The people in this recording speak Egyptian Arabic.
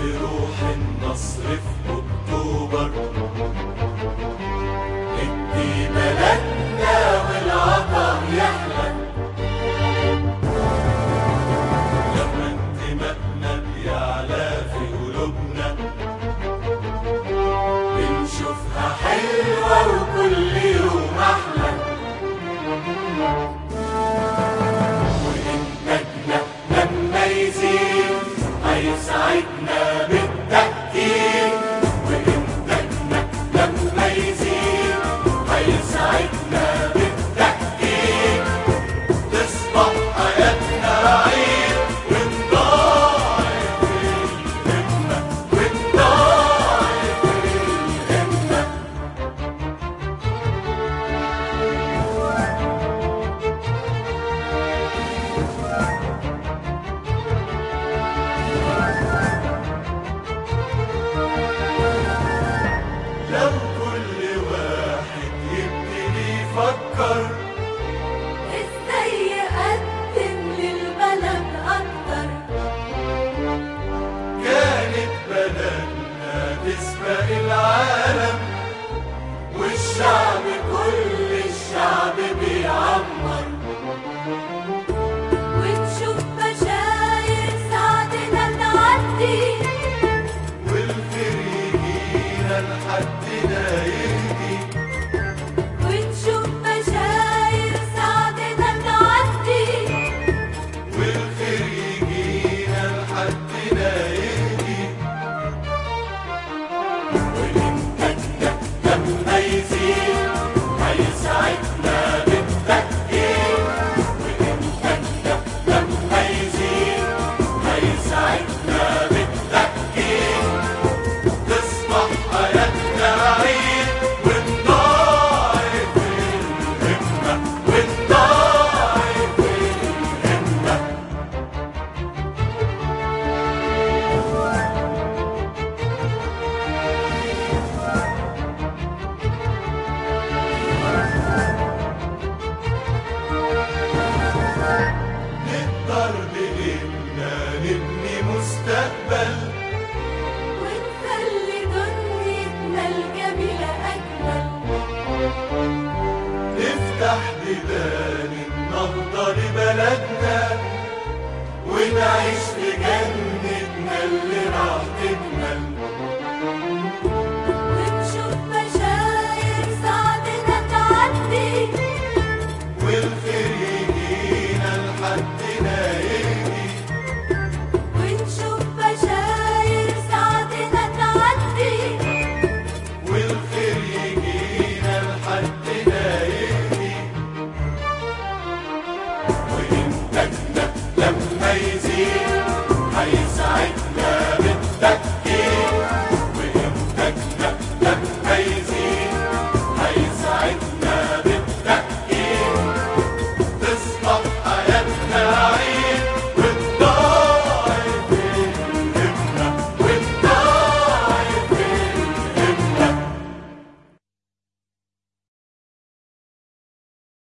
روح النصر في أكتوبر ندي بلدنا والعطا يحلى لما انتمائنا بيعلى في قلوبنا بنشوفها حلوة وكل يوم أحلى وإنتاجنا لما يزيد هيساعدنا بالتأكيد وإنتاجنا لما يزيد هيساعدنا بالتأكيد تصبح حياتنا عيد ونضاعف الهمة ونضاعف الهمة لو كل واحد يبتدي يفكر ازاي يقدم للبلد اكتر كانت بلدنا تسبق العالم والشعب كل الشعب بيعمر وتشوف بشاير ساعتنا تعدي والخير يجينا لحدنا يهدي وتشوف بشاير ساعتنا تعدي والخير يجينا لحدنا يهدي وإنتاجنا لما يزيد هيساعدنا بالتأكيد وإنتاجنا لما يزيد هيساعدنا بالتأكيد تصبح حياتنا عيد ونضاعف الهمة ونضاعف الهمة نقدر بإننا نبني مستقبل ونخلي دنيتنا الجميلة أجمل نفتح بيبان النهضة لبلدنا ونعيش في جنة